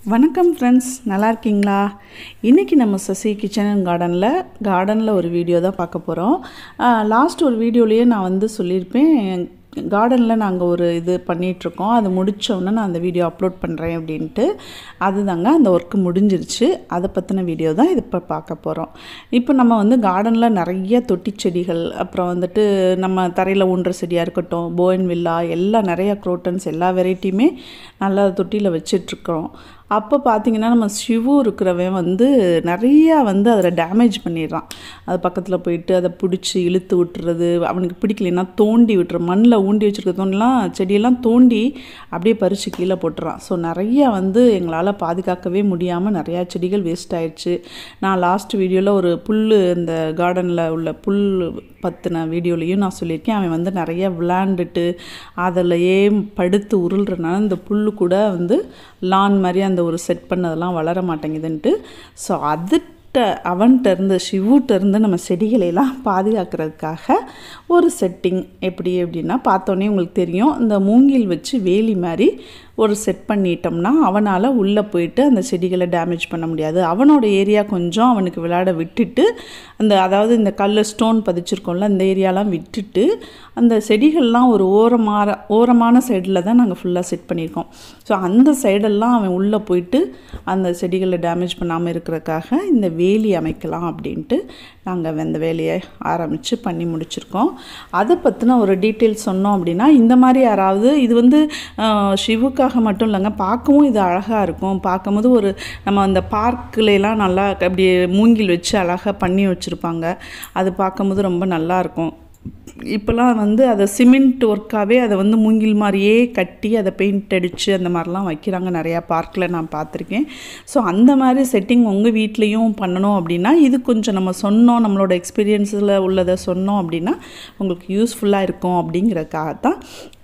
வணக்கம் ஃப்ரெண்ட்ஸ் நல்லா இருக்கீங்களா இன்றைக்கி நம்ம சசி கிச்சன் அண்ட் கார்டனில் கார்டனில் ஒரு வீடியோ தான் பார்க்க போகிறோம் லாஸ்ட் ஒரு வீடியோலேயே நான் வந்து சொல்லியிருப்பேன் கார்டனில் நாங்கள் ஒரு இது பண்ணிகிட்ருக்கோம் அது முடித்தோடனே நான் அந்த வீடியோ அப்லோட் பண்ணுறேன் அப்படின்ட்டு அதுதாங்க அந்த ஒர்க்கு முடிஞ்சிருச்சு அதை பற்றின வீடியோ தான் இது இப்போ பார்க்க போகிறோம் இப்போ நம்ம வந்து கார்டனில் நிறைய தொட்டி செடிகள் அப்புறம் வந்துட்டு நம்ம தரையில் ஊன்ற செடியாக இருக்கட்டும் போயன் வில்லா எல்லாம் நிறைய குரோட்டன்ஸ் எல்லா வெரைட்டியுமே நல்லா தொட்டியில் வச்சிட்ருக்கோம் அப்போ பார்த்தீங்கன்னா நம்ம சிவு இருக்கிறவன் வந்து நிறையா வந்து அதில் டேமேஜ் பண்ணிடுறான் அது பக்கத்தில் போயிட்டு அதை பிடிச்சி இழுத்து விட்டுறது அவனுக்கு பிடிக்கலைன்னா தோண்டி விட்டுற மண்ணில் ஊண்டி வச்சுருக்கதோன்னெலாம் செடியெல்லாம் தோண்டி அப்படியே பறித்து கீழே போட்டுறான் ஸோ நிறையா வந்து எங்களால் பாதுகாக்கவே முடியாமல் நிறையா செடிகள் வேஸ்ட் ஆயிடுச்சு நான் லாஸ்ட் வீடியோவில் ஒரு புல் இந்த கார்டனில் உள்ள புல் பற்றின வீடியோலையும் நான் சொல்லியிருக்கேன் அவன் வந்து நிறைய விளாண்டுட்டு அதிலையே படுத்து உருள்றனால இந்த புல் கூட வந்து லான் மாதிரி அந்த ஒரு செட் பண்ணதெல்லாம் வளர மாட்டேங்குதுன்ட்டு ஸோ அதுட்ட அவன்கிட்ட இருந்து சிவுட்ட இருந்து நம்ம செடிகளையெல்லாம் பாதுகாக்கிறதுக்காக ஒரு செட்டிங் எப்படி எப்படின்னா பார்த்தோன்னே உங்களுக்கு தெரியும் இந்த மூங்கில் வச்சு வேலி மாதிரி ஒரு செட் பண்ணிட்டோம்னா அவனால் உள்ளே போயிட்டு அந்த செடிகளை டேமேஜ் பண்ண முடியாது அவனோட ஏரியா கொஞ்சம் அவனுக்கு விளையாட விட்டுட்டு அந்த அதாவது இந்த கல் ஸ்டோன் பதிச்சிருக்கோம்ல அந்த ஏரியாலாம் விட்டுட்டு அந்த செடிகள்லாம் ஒரு ஓரமான ஓரமான சைடில் தான் நாங்கள் ஃபுல்லாக செட் பண்ணியிருக்கோம் ஸோ அந்த சைடெல்லாம் அவன் உள்ளே போயிட்டு அந்த செடிகளை டேமேஜ் பண்ணாமல் இருக்கிறதுக்காக இந்த வேலி அமைக்கலாம் அப்படின்ட்டு நாங்கள் அந்த வேலையை ஆரம்பித்து பண்ணி முடிச்சிருக்கோம் அதை பற்றின ஒரு டீட்டெயில்ஸ் சொன்னோம் அப்படின்னா இந்த மாதிரி யாராவது இது வந்து சிவுக்காக மட்டும் இல்லைங்க பார்க்கவும் இது அழகாக இருக்கும் பார்க்கும்போது ஒரு நம்ம அந்த பார்க்குலாம் நல்லா அப்படி மூங்கில் வச்சு அழகாக பண்ணி வச்சுருப்பாங்க அது பார்க்கும்போது ரொம்ப நல்லாயிருக்கும் இப்போலாம் வந்து அதை சிமெண்ட் ஒர்க்காகவே அதை வந்து மூங்கில் மாதிரியே கட்டி அதை பெயிண்ட் அடித்து அந்த மாதிரிலாம் வைக்கிறாங்க நிறையா பார்க்கில் நான் பார்த்துருக்கேன் ஸோ அந்த மாதிரி செட்டிங் உங்கள் வீட்லேயும் பண்ணணும் அப்படின்னா இது கொஞ்சம் நம்ம சொன்னோம் நம்மளோட எக்ஸ்பீரியன்ஸில் உள்ளதை சொன்னோம் அப்படின்னா உங்களுக்கு யூஸ்ஃபுல்லாக இருக்கும் அப்படிங்கிறதுக்காக தான்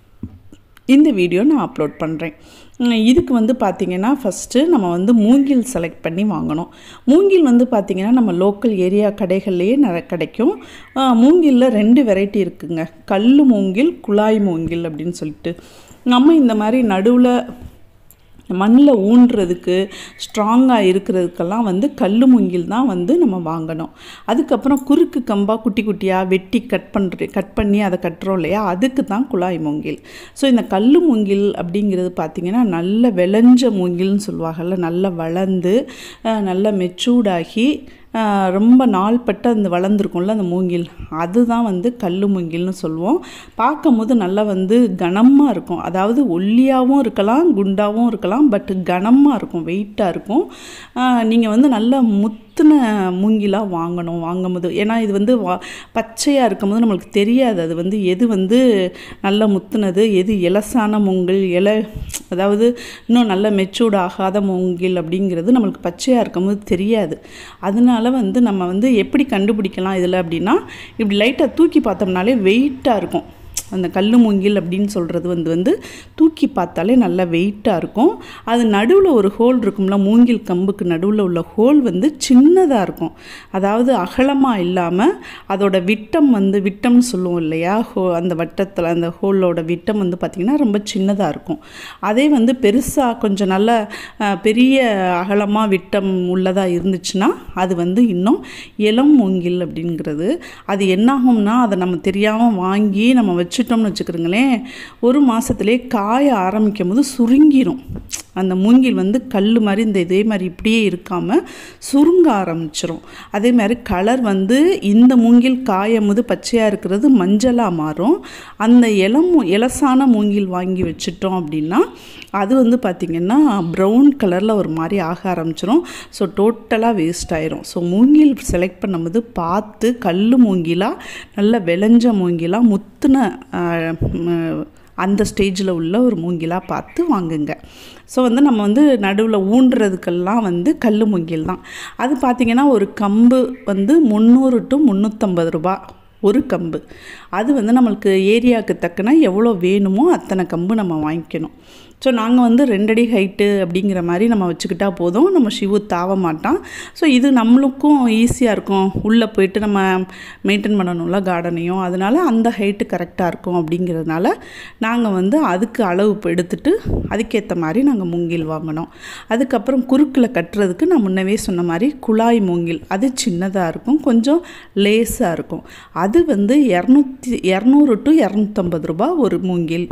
இந்த வீடியோ நான் அப்லோட் பண்ணுறேன் இதுக்கு வந்து பார்த்திங்கன்னா ஃபஸ்ட்டு நம்ம வந்து மூங்கில் செலக்ட் பண்ணி வாங்கணும் மூங்கில் வந்து பார்த்திங்கன்னா நம்ம லோக்கல் ஏரியா கடைகள்லேயே நிறைய கிடைக்கும் மூங்கிலில் ரெண்டு வெரைட்டி இருக்குங்க கல் மூங்கில் குழாய் மூங்கில் அப்படின்னு சொல்லிட்டு நம்ம இந்த மாதிரி நடுவில் மண்ணில் ஊன்றதுக்கு ஸ்ட்ராங்காக இருக்கிறதுக்கெல்லாம் வந்து கல் மூங்கில் தான் வந்து நம்ம வாங்கணும் அதுக்கப்புறம் குறுக்கு கம்பாக குட்டி குட்டியாக வெட்டி கட் பண்ணுற கட் பண்ணி அதை கட்டுறோம் இல்லையா அதுக்கு தான் குழாய் மூங்கில் ஸோ இந்த கல் மூங்கில் அப்படிங்கிறது பார்த்திங்கன்னா நல்ல விளைஞ்ச மூங்கில்னு சொல்லுவாங்கள்ல நல்லா வளர்ந்து நல்லா மெச்சூர்டாகி ரொம்ப நாள்பட்ட அந்த வளர்ந்துருக்கும்ல அந்த மூங்கில் அதுதான் வந்து கல் மூங்கில்னு சொல்லுவோம் பார்க்கும்போது நல்லா வந்து கனமாக இருக்கும் அதாவது ஒல்லியாகவும் இருக்கலாம் குண்டாகவும் இருக்கலாம் பட் கனமாக இருக்கும் வெயிட்டாக இருக்கும் நீங்கள் வந்து நல்ல முத் முத்தின மூங்கிலாக வாங்கணும் வாங்கும்போது ஏன்னா இது வந்து வா பச்சையாக இருக்கும்போது நம்மளுக்கு தெரியாது அது வந்து எது வந்து நல்ல முத்துனது எது இலசான மூங்கில் இலை அதாவது இன்னும் நல்ல மெச்சூர்ட் ஆகாத மூங்கில் அப்படிங்கிறது நம்மளுக்கு பச்சையாக இருக்கும்போது தெரியாது அதனால வந்து நம்ம வந்து எப்படி கண்டுபிடிக்கலாம் இதில் அப்படின்னா இப்படி லைட்டாக தூக்கி பார்த்தோம்னாலே வெயிட்டாக இருக்கும் அந்த கல் மூங்கில் அப்படின்னு சொல்கிறது வந்து வந்து தூக்கி பார்த்தாலே நல்லா வெயிட்டாக இருக்கும் அது நடுவில் ஒரு ஹோல் இருக்கும்ல மூங்கில் கம்புக்கு நடுவில் உள்ள ஹோல் வந்து சின்னதாக இருக்கும் அதாவது அகலமாக இல்லாமல் அதோட விட்டம் வந்து விட்டம்னு சொல்லுவோம் இல்லையா ஹோ அந்த வட்டத்தில் அந்த ஹோலோட விட்டம் வந்து பார்த்திங்கன்னா ரொம்ப சின்னதாக இருக்கும் அதே வந்து பெருசாக கொஞ்சம் நல்ல பெரிய அகலமாக விட்டம் உள்ளதாக இருந்துச்சுன்னா அது வந்து இன்னும் இளம் மூங்கில் அப்படிங்கிறது அது என்னாகும்னா அதை நம்ம தெரியாமல் வாங்கி நம்ம வச்சு வச்சுட்டோம்னு வச்சுக்கிறோங்களேன் ஒரு மாதத்துலேயே காய ஆரம்பிக்கும் போது சுருங்கிரும் அந்த மூங்கில் வந்து கல் மாதிரி இந்த இதே மாதிரி இப்படியே இருக்காமல் சுருங்க ஆரம்பிச்சிரும் அதே மாதிரி கலர் வந்து இந்த மூங்கில் காயும் போது பச்சையாக இருக்கிறது மஞ்சளாக மாறும் அந்த இளம் இலசான மூங்கில் வாங்கி வச்சுட்டோம் அப்படின்னா அது வந்து பார்த்திங்கன்னா ப்ரௌன் கலரில் ஒரு மாதிரி ஆக ஆரம்பிச்சிரும் ஸோ டோட்டலாக வேஸ்ட் ஆயிரும் ஸோ மூங்கில் செலக்ட் பண்ணும்போது பார்த்து கல் மூங்கிலாக நல்ல விளைஞ்ச மூங்கிலாக முத்துன அந்த ஸ்டேஜில் உள்ள ஒரு மூங்கிலாக பார்த்து வாங்குங்க ஸோ வந்து நம்ம வந்து நடுவில் ஊன்றதுக்கெல்லாம் வந்து கல் மூங்கில் தான் அது பார்த்திங்கன்னா ஒரு கம்பு வந்து முந்நூறு டு முந்நூற்றம்பது ரூபா ஒரு கம்பு அது வந்து நம்மளுக்கு ஏரியாவுக்கு தக்கன எவ்வளோ வேணுமோ அத்தனை கம்பு நம்ம வாங்கிக்கணும் ஸோ நாங்கள் வந்து ரெண்டடி ஹைட்டு அப்படிங்கிற மாதிரி நம்ம வச்சுக்கிட்டா போதும் நம்ம ஷிவு தாவ மாட்டான் ஸோ இது நம்மளுக்கும் ஈஸியாக இருக்கும் உள்ளே போயிட்டு நம்ம மெயின்டைன் பண்ணணும்ல கார்டனையும் அதனால் அந்த ஹைட்டு கரெக்டாக இருக்கும் அப்படிங்கிறதுனால நாங்கள் வந்து அதுக்கு அளவு இப்போ எடுத்துட்டு அதுக்கேற்ற மாதிரி நாங்கள் மூங்கில் வாங்கினோம் அதுக்கப்புறம் குறுக்கில் கட்டுறதுக்கு நான் முன்னவே சொன்ன மாதிரி குழாய் மூங்கில் அது சின்னதாக இருக்கும் கொஞ்சம் லேஸாக இருக்கும் அது வந்து இரநூத்தி இரநூறு டு இரநூத்தம்பது ரூபா ஒரு மூங்கில்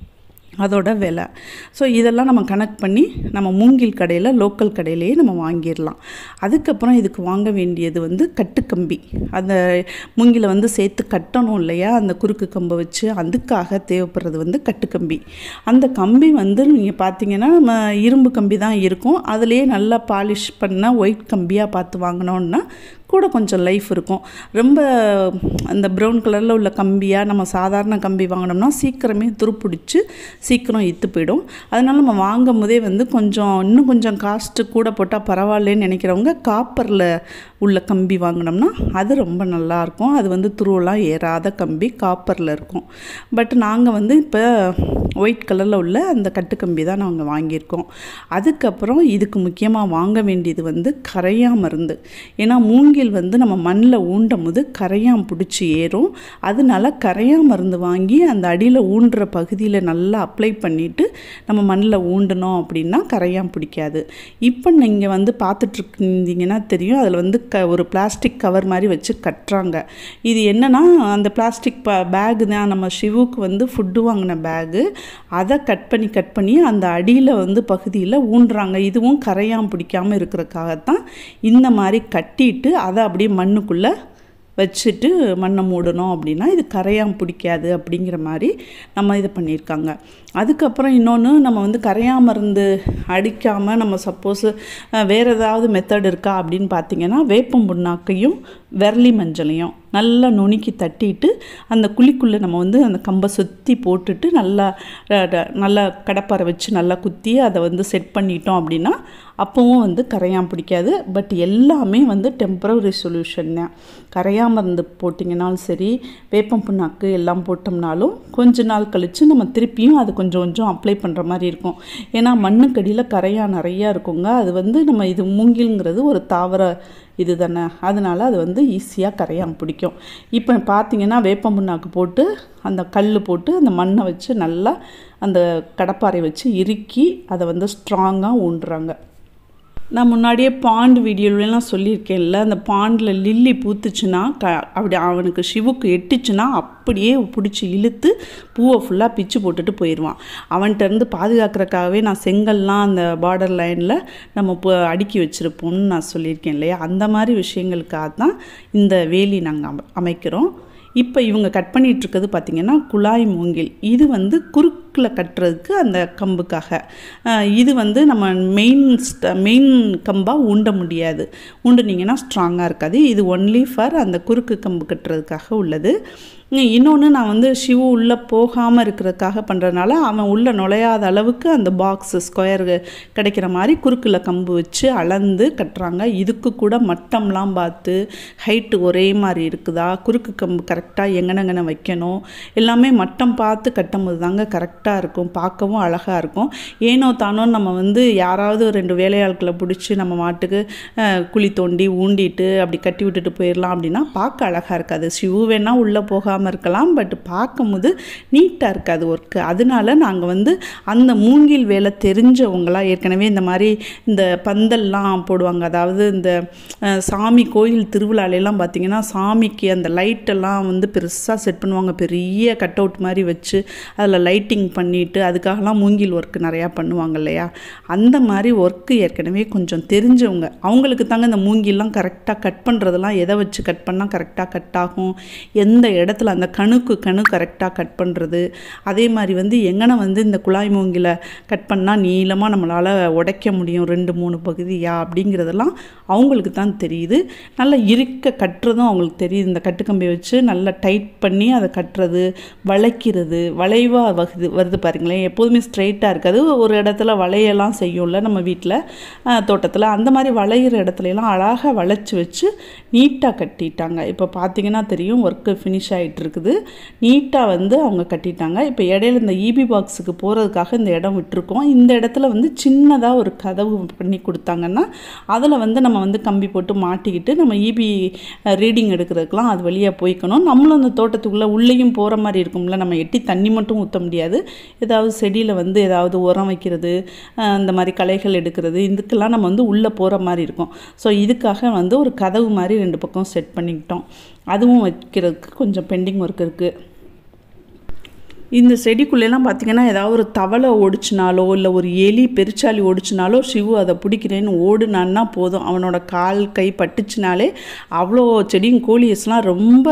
அதோட விலை ஸோ இதெல்லாம் நம்ம கனெக்ட் பண்ணி நம்ம மூங்கில் கடையில் லோக்கல் கடையிலேயே நம்ம வாங்கிடலாம் அதுக்கப்புறம் இதுக்கு வாங்க வேண்டியது வந்து கட்டுக்கம்பி அந்த மூங்கிலை வந்து சேர்த்து கட்டணும் இல்லையா அந்த குறுக்கு கம்பை வச்சு அதுக்காக தேவைப்படுறது வந்து கட்டுக்கம்பி அந்த கம்பி வந்து நீங்கள் பார்த்தீங்கன்னா நம்ம இரும்பு கம்பி தான் இருக்கும் அதுலேயே நல்லா பாலிஷ் பண்ண ஒயிட் கம்பியாக பார்த்து வாங்கினோன்னா கூட கொஞ்சம் லைஃப் இருக்கும் ரொம்ப அந்த ப்ரௌன் கலரில் உள்ள கம்பியாக நம்ம சாதாரண கம்பி வாங்கினோம்னா சீக்கிரமே துருப்பிடிச்சு சீக்கிரம் இத்து போயிடும் அதனால நம்ம வாங்கும் போதே வந்து கொஞ்சம் இன்னும் கொஞ்சம் காஸ்ட்டு கூட போட்டால் பரவாயில்லன்னு நினைக்கிறவங்க காப்பரில் உள்ள கம்பி வாங்கினோம்னா அது ரொம்ப நல்லாயிருக்கும் அது வந்து துருவெல்லாம் ஏறாத கம்பி காப்பரில் இருக்கும் பட் நாங்கள் வந்து இப்போ ஒயிட் கலரில் உள்ள அந்த கட்டுக்கம்பி தான் நாங்கள் வாங்கியிருக்கோம் அதுக்கப்புறம் இதுக்கு முக்கியமாக வாங்க வேண்டியது வந்து கரையா மருந்து ஏன்னா மூங்கில் வந்து நம்ம மண்ணில் ஊண்டும் போது கரையான் பிடிச்சி ஏறும் அதனால கரையா மருந்து வாங்கி அந்த அடியில் ஊண்டுற பகுதியில் நல்லா அப்ளை பண்ணிவிட்டு நம்ம மண்ணில் ஊண்டணும் அப்படின்னா கரையான் பிடிக்காது இப்போ நீங்கள் வந்து பார்த்துட்ருந்தீங்கன்னா தெரியும் அதில் வந்து க ஒரு பிளாஸ்டிக் கவர் மாதிரி வச்சு கட்டுறாங்க இது என்னன்னா அந்த பிளாஸ்டிக் ப பேகு தான் நம்ம ஷிவுக்கு வந்து ஃபுட்டு வாங்கின பேகு அதை கட் பண்ணி கட் பண்ணி அந்த அடியில் வந்து பகுதியில் ஊண்டுறாங்க இதுவும் கரையான் பிடிக்காமல் இருக்கிறதுக்காகத்தான் இந்த மாதிரி கட்டிட்டு அதை அப்படியே மண்ணுக்குள்ளே வச்சுட்டு மண்ணை மூடணும் அப்படின்னா இது கரையான் பிடிக்காது அப்படிங்கிற மாதிரி நம்ம இது பண்ணியிருக்காங்க அதுக்கப்புறம் இன்னொன்று நம்ம வந்து கரையா மருந்து அடிக்காமல் நம்ம சப்போஸ் வேறு ஏதாவது மெத்தட் இருக்கா அப்படின்னு பார்த்தீங்கன்னா வேப்பம் புண்ணாக்கையும் விரலி மஞ்சளையும் நல்லா நுணுக்கி தட்டிட்டு அந்த குழிக்குள்ளே நம்ம வந்து அந்த கம்பை சுற்றி போட்டுட்டு நல்லா அஹ், ட- நல்லா கடப்பாரை வச்சு நல்லா குத்தி அதை வந்து செட் பண்ணிட்டோம் அப்படின்னா அப்போவும் வந்து கரையான் பிடிக்காது பட் எல்லாமே வந்து டெம்பரவரி சொல்யூஷன் தான் கரையா மருந்து போட்டிங்கனாலும் சரி வேப்பம் புண்ணாக்கு எல்லாம் போட்டோம்னாலும் கொஞ்ச நாள் கழித்து நம்ம திருப்பியும் அது கொஞ்சம் கொஞ்சம் அப்ளை பண்ணுற மாதிரி இருக்கும் ஏன்னா மண்ணுக்கடியில் கரையா நிறையா இருக்குங்க அது வந்து நம்ம இது மூங்கில்ங்கிறது ஒரு தாவர இது தானே அதனால் அது வந்து ஈஸியாக கரையான் பிடிக்கும் இப்போ பார்த்தீங்கன்னா வேப்பம் புண்ணாக்கு போட்டு அந்த கல் போட்டு அந்த மண்ணை வச்சு நல்லா அந்த கடப்பாரை வச்சு இறுக்கி அதை வந்து ஸ்ட்ராங்காக ஊண்டுறாங்க நான் முன்னாடியே பாண்ட் வீடியோலலாம் சொல்லியிருக்கேன்ல அந்த பாண்டில் லில்லி பூத்துச்சுன்னா க அப்படி அவனுக்கு சிவுக்கு எட்டுச்சுன்னா அப்படியே பிடிச்சி இழுத்து பூவை ஃபுல்லாக பிச்சு போட்டுட்டு போயிடுவான் அவன்கிட்ட இருந்து பாதுகாக்கிறதுக்காகவே நான் செங்கல்லாம் அந்த பார்டர் லைனில் நம்ம இப்போ அடுக்கி வச்சுருப்போம்னு நான் சொல்லியிருக்கேன் இல்லையா அந்த மாதிரி விஷயங்களுக்காக தான் இந்த வேலி நாங்கள் அம அமைக்கிறோம் இப்போ இவங்க கட் பண்ணிட்டு இருக்கிறது பார்த்திங்கன்னா குழாய் மூங்கில் இது வந்து குறுக்கில் கட்டுறதுக்கு அந்த கம்புக்காக அஹ் இது வந்து நம்ம மெயின் மெயின் கம்பாக ஊண்ட முடியாது ஊண்டுனீங்கன்னா ஸ்ட்ராங்காக இருக்காது இது ஒன்லி ஃபார் அந்த குறுக்கு கம்பு கட்டுறதுக்காக உள்ளது இன்னொன்று நான் வந்து ஷிவு உள்ளே போகாமல் இருக்கிறதுக்காக பண்ணுறதுனால அவன் உள்ளே நுழையாத அளவுக்கு அந்த பாக்ஸ் ஸ்கொயர் கிடைக்கிற மாதிரி குறுக்கில் கம்பு வச்சு அளந்து கட்டுறாங்க இதுக்கு கூட மட்டம்லாம் பார்த்து ஹைட்டு ஒரே மாதிரி இருக்குதா குறுக்கு கம்பு கரெக்டாக எங்கனங்கன வைக்கணும் எல்லாமே மட்டம் பார்த்து கட்டும்போது தாங்க கரெக்டாக இருக்கும் பார்க்கவும் அழகாக இருக்கும் ஏனோ தானோ நம்ம வந்து யாராவது ஒரு ரெண்டு வேலையாட்களை பிடிச்சி நம்ம மாட்டுக்கு அஹ், குழி தோண்டி ஊண்டிட்டு அப்படி கட்டி விட்டுட்டு போயிடலாம் அப்படின்னா பார்க்க அழகாக இருக்காது ஷிவு வேணால் உள்ளே போகாமல் இருக்கலாம் பட் பார்க்கும்போது நீட்டாக இருக்காது ஒர்க்கு அதனால நாங்கள் வந்து அந்த மூங்கில் வேலை தெரிஞ்சவங்களாம் ஏற்கனவே இந்த மாதிரி இந்த பந்தல்லாம் போடுவாங்க அதாவது இந்த அஹ், சாமி கோயில் திருவிழாலெல்லாம் பார்த்தீங்கன்னா சாமிக்கு அந்த லைட்டெல்லாம் வந்து பெருசாக செட் பண்ணுவாங்க பெரிய கட் அவுட் மாதிரி வச்சு அதில் லைட்டிங் பண்ணிட்டு அதுக்காகலாம் மூங்கில் ஒர்க்கு நிறையா பண்ணுவாங்க இல்லையா அந்த மாதிரி ஒர்க்கு ஏற்கனவே கொஞ்சம் தெரிஞ்சவங்க அவங்களுக்கு தாங்க இந்த மூங்கில்லாம் கரெக்டாக கட் பண்ணுறதெல்லாம் எதை வச்சு கட் பண்ணால் கரெக்டாக கட் ஆகும் எந்த இடத்துல அந்த கணுக்கு கணு கரெக்டாக கட் பண்ணுறது அதே மாதிரி வந்து எங்கன வந்து இந்த குழாய் மூங்கில கட் பண்ணால் நீளமாக நம்மளால் உடைக்க முடியும் ரெண்டு மூணு பகுதியா அப்படிங்கிறதெல்லாம் அவங்களுக்கு தான் தெரியுது நல்லா இருக்க கட்டுறதும் அவங்களுக்கு தெரியுது இந்த கட்டுக்கம்பியை வச்சு நல்லா டைட் பண்ணி அதை கட்டுறது வளைக்கிறது வளைவாக வருது வருது பாருங்களேன் எப்போதுமே ஸ்ட்ரைட்டாக இருக்காது ஒரு இடத்துல வளையெல்லாம் செய்யும்ல நம்ம வீட்டில் தோட்டத்தில் அந்த மாதிரி வளையிற இடத்துல எல்லாம் அழகாக வளைச்சி வச்சு நீட்டாக கட்டிட்டாங்க இப்போ பார்த்தீங்கன்னா தெரியும் ஒர்க்கு ஃபினிஷ் ஆகிட்டு இருக்குது நீட்டாக வந்து அவங்க கட்டிட்டாங்க இப்போ இடையில இந்த இபி பாக்ஸுக்கு போகிறதுக்காக இந்த இடம் விட்டுருக்கோம் இந்த இடத்துல வந்து சின்னதாக ஒரு கதவு பண்ணி கொடுத்தாங்கன்னா அதில் வந்து நம்ம வந்து கம்பி போட்டு மாட்டிக்கிட்டு நம்ம இபி ரீடிங் எடுக்கிறதுக்கெலாம் அது வழியாக போய்க்கணும் நம்மளும் அந்த தோட்டத்துக்குள்ளே உள்ளேயும் போகிற மாதிரி இருக்கும்ல நம்ம எட்டி தண்ணி மட்டும் ஊற்ற முடியாது ஏதாவது செடியில் வந்து ஏதாவது உரம் வைக்கிறது அஹ் இந்த மாதிரி களைகள் எடுக்கிறது இதுக்கெல்லாம் நம்ம வந்து உள்ளே போகிற மாதிரி இருக்கும் ஸோ இதுக்காக வந்து ஒரு கதவு மாதிரி ரெண்டு பக்கம் செட் பண்ணிக்கிட்டோம் அதுவும் வைக்கிறதுக்கு கொஞ்சம் பெண்டிங் ஒர்க் இருக்குது இந்த செடிக்குள்ளெல்லாம் பார்த்தீங்கன்னா ஏதாவது ஒரு தவளை ஓடிச்சினாலோ இல்லை ஒரு எலி பெருச்சாலி ஓடிச்சினாலோ சிவு அதை பிடிக்கிறேன்னு ஓடுனான்னா போதும் அவனோட கால் கை பட்டுச்சுனாலே அவ்வளோ செடியும் கோழியஸ்லாம் ரொம்ப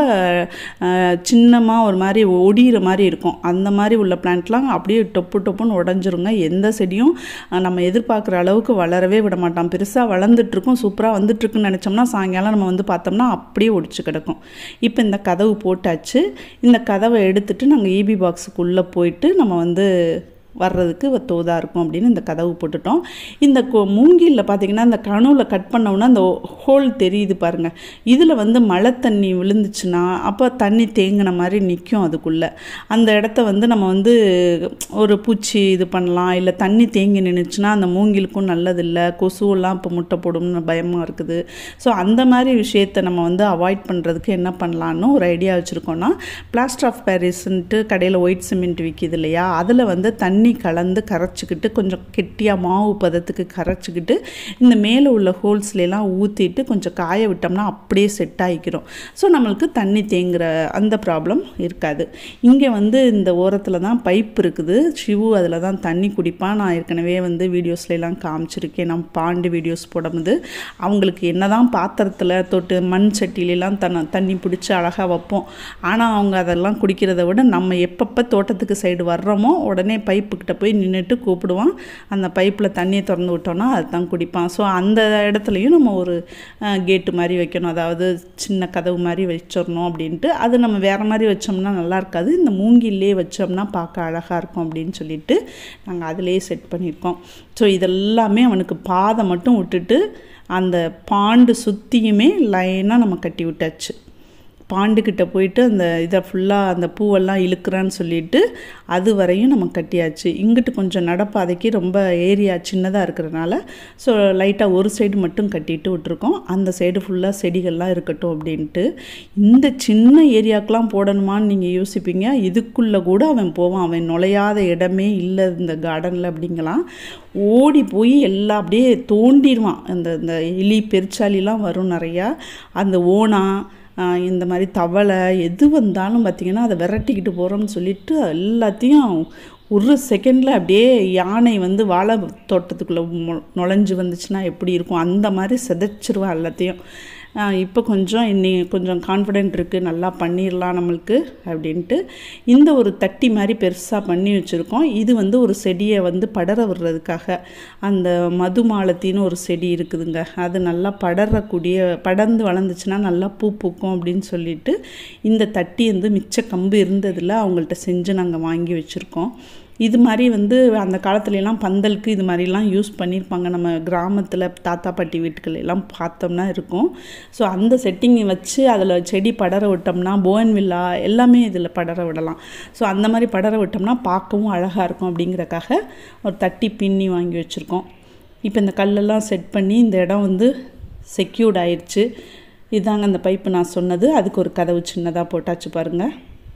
சின்னமாக ஒரு மாதிரி ஒடிகிற மாதிரி இருக்கும் அந்த மாதிரி உள்ள பிளான்ட்லாம் அப்படியே டொப்பு டொப்புன்னு உடஞ்சிருங்க எந்த செடியும் அஹ், நம்ம எதிர்பார்க்குற அளவுக்கு வளரவே விட மாட்டான் பெருசாக வளர்ந்துட்டுருக்கும் சூப்பராக வந்துட்டுருக்குன்னு நினச்சோம்னா சாயங்காலம் நம்ம வந்து பார்த்தோம்னா அப்படியே ஒடிச்சு கிடக்கும் இப்போ இந்த கதவு போட்டாச்சு இந்த கதவை எடுத்துட்டு நாங்கள் இபி பாக்ஸுக்குள்ளே போயிட்டு நம்ம வந்து வர்றதுக்கு தோதாக இருக்கும் அப்படின்னு இந்த கதவு போட்டுட்டோம் இந்த கொ- மூங்கில்ல பார்த்தீங்கன்னா இந்த கணுவில் கட் பண்ணோம்னா அந்த ஹோல் தெரியுது பாருங்கள் இதில் வந்து மழை தண்ணி விழுந்துச்சுன்னா அப்போ தண்ணி தேங்கின மாதிரி நிற்கும் அதுக்குள்ளே அந்த இடத்த வந்து நம்ம வந்து ஒரு பூச்சி இது பண்ணலாம் இல்லை தண்ணி தேங்கி நின்றுச்சுன்னா அந்த மூங்கிலுக்கும் நல்லதில்லை கொசுவெல்லாம் இப்போ முட்டை போடும்னு பயமாக இருக்குது ஸோ அந்த மாதிரி விஷயத்தை நம்ம வந்து அவாய்ட் பண்ணுறதுக்கு என்ன பண்ணலான்னு ஒரு ஐடியா வச்சுருக்கோன்னா பிளாஸ்டர் ஆஃப் பாரிஸ்ன்ட்டு கடையில் ஒயிட் சிமெண்ட் விற்கிது இல்லையா அதில் வந்து தண்ணி கலந்து கரைச்சிக்கிட்டு கொஞ்சம் கெட்டியாக மாவு பதத்துக்கு கரைச்சிக்கிட்டு இந்த மேலே உள்ள ஹோல்ஸ்லாம் ஊற்றிட்டு கொஞ்சம் காய விட்டோம்னா அப்படியே செட் ஆகிக்கிறோம் ஸோ நம்மளுக்கு தண்ணி தேங்குற அந்த ப்ராப்ளம் இருக்காது இங்கே வந்து இந்த ஓரத்தில் தான் பைப் இருக்குது சிவு அதில் தான் தண்ணி குடிப்பான் நான் ஏற்கனவே வந்து வீடியோஸ்லாம் காமிச்சிருக்கேன் நான் பாண்டு வீடியோஸ் போடும்போது அவங்களுக்கு என்னதான் பாத்திரத்தில் தொட்டு மண் சட்டிலெலாம் தண்ண தண்ணி பிடிச்சி அழகாக வைப்போம் ஆனால் அவங்க அதெல்லாம் குடிக்கிறத விட நம்ம எப்பப்போ தோட்டத்துக்கு சைடு வர்றோமோ உடனே பைப்புக்கிட்ட போய் நின்றுட்டு கூப்பிடுவான் அந்த பைப்பில் தண்ணியை திறந்து விட்டோன்னா அதுதான் குடிப்பான் ஸோ அந்த இடத்துலையும் நம்ம ஒரு கேட்டு மாதிரி வைக்கணும் அதாவது சின்ன கதவு மாதிரி வச்சிடணும் அப்படின்ட்டு அது நம்ம வேறு மாதிரி வச்சோம்னா நல்லா இருக்காது இந்த மூங்கிலே வச்சோம்னா பார்க்க அழகாக இருக்கும் அப்படின்னு சொல்லிட்டு நாங்கள் அதிலேயே செட் பண்ணியிருக்கோம் ஸோ இதெல்லாமே அவனுக்கு பாதை மட்டும் விட்டுட்டு அந்த பாண்டு சுற்றியுமே லைனாக நம்ம கட்டி விட்டாச்சு பாண்டுக்கிட்ட போயிட்டு அந்த இதை ஃபுல்லாக அந்த பூவெல்லாம் இழுக்கிறான்னு சொல்லிட்டு அது வரையும் நம்ம கட்டியாச்சு இங்கிட்டு கொஞ்சம் நடப்பாதைக்கு ரொம்ப ஏரியா சின்னதாக இருக்கிறனால ஸோ லைட்டாக ஒரு சைடு மட்டும் கட்டிட்டு விட்டுருக்கோம் அந்த சைடு ஃபுல்லாக செடிகள்லாம் இருக்கட்டும் அப்படின்ட்டு இந்த சின்ன ஏரியாக்கெலாம் போடணுமான்னு நீங்கள் யோசிப்பீங்க இதுக்குள்ளே கூட அவன் போவான் அவன் நுழையாத இடமே இல்லை இந்த கார்டனில் அப்படிங்கலாம் ஓடி போய் எல்லாம் அப்படியே தோண்டிடுவான் அந்த இந்த எலி பெருச்சாலிலாம் வரும் நிறையா அந்த ஓனா ஆஹ் இந்த மாதிரி தவளை எது வந்தாலும் பார்த்திங்கன்னா அதை விரட்டிக்கிட்டு போகிறோம்னு சொல்லிட்டு எல்லாத்தையும் ஒரு செகண்டில் அப்படியே யானை வந்து வாழை தோட்டத்துக்குள்ளே மொ- நுழைஞ்சு வந்துச்சுன்னா எப்படி இருக்கும் அந்த மாதிரி சிதைச்சிருவா எல்லாத்தையும் இப்போ கொஞ்சம் இன்னி கொஞ்சம் கான்ஃபிடென்ட் இருக்குது நல்லா பண்ணிடலாம் நம்மளுக்கு அப்படின்ட்டு இந்த ஒரு தட்டி மாதிரி பெருசாக பண்ணி வச்சுருக்கோம் இது வந்து ஒரு செடியை வந்து படர விடுறதுக்காக அந்த மதுமாலத்தின்னு ஒரு செடி இருக்குதுங்க அது நல்லா படரக்கூடிய படர்ந்து வளர்ந்துச்சுன்னா நல்லா பூ பூக்கும் அப்படின்னு சொல்லிட்டு இந்த தட்டி வந்து மிச்ச கம்பு இருந்ததில் அவங்கள்ட்ட செஞ்சு நாங்கள் வாங்கி வச்சுருக்கோம் இது மாதிரி வந்து அந்த காலத்துல எல்லாம் பந்தலுக்கு இது மாதிரிலாம் யூஸ் பண்ணியிருப்பாங்க நம்ம கிராமத்தில் தாத்தா பாட்டி வீட்டுகள் எல்லாம் பார்த்தோம்னா இருக்கும் ஸோ அந்த செட்டிங்கை வச்சு அதில் செடி படர விட்டோம்னா போன்வில்லா எல்லாமே இதில் படர விடலாம் ஸோ அந்த மாதிரி படர விட்டோம்னா பார்க்கவும் அழகாக இருக்கும் அப்படிங்கிறக்காக ஒரு தட்டி பின்னி வாங்கி வச்சுருக்கோம் இப்போ இந்த கல்லெல்லாம் செட் பண்ணி இந்த இடம் வந்து செக்யூர்ட் ஆயிடுச்சு இதாங்க அந்த பைப்பு நான் சொன்னது அதுக்கு ஒரு கதவு சின்னதாக போட்டாச்சு பாருங்கள்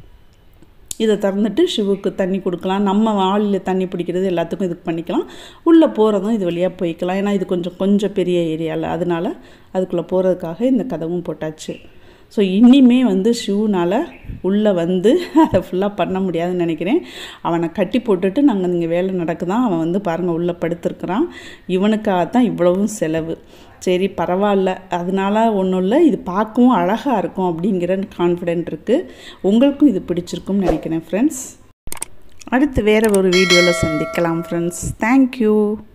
இதை திறந்துட்டு சிவுக்கு தண்ணி கொடுக்கலாம் நம்ம வாளியில் தண்ணி பிடிக்கிறது எல்லாத்துக்கும் இதுக்கு பண்ணிக்கலாம் உள்ளே போகிறதும் இது வழியாக போய்க்கலாம் ஏன்னா இது கொஞ்சம் கொஞ்சம் பெரிய ஏரியாவில் அதனால அதுக்குள்ளே போகிறதுக்காக இந்த கதவும் போட்டாச்சு ஸோ இனிமே வந்து ஷூனால் உள்ளே வந்து அதை ஃபுல்லாக பண்ண முடியாதுன்னு நினைக்கிறேன் அவனை கட்டி போட்டுட்டு நாங்கள் இங்கே வேலை நடக்குதான் அவன் வந்து பாருங்கள் உள்ளே படுத்திருக்கிறான் இவனுக்காக தான் இவ்வளவும் செலவு சரி பரவாயில்ல அதனால ஒன்றும் இல்லை இது பார்க்கவும் அழகாக இருக்கும் அப்படிங்கிற கான்ஃபிடென்ட் இருக்குது உங்களுக்கும் இது பிடிச்சிருக்கும்னு நினைக்கிறேன் ஃப்ரெண்ட்ஸ் அடுத்து வேறு ஒரு வீடியோவில் சந்திக்கலாம் ஃப்ரெண்ட்ஸ் தேங்க்யூ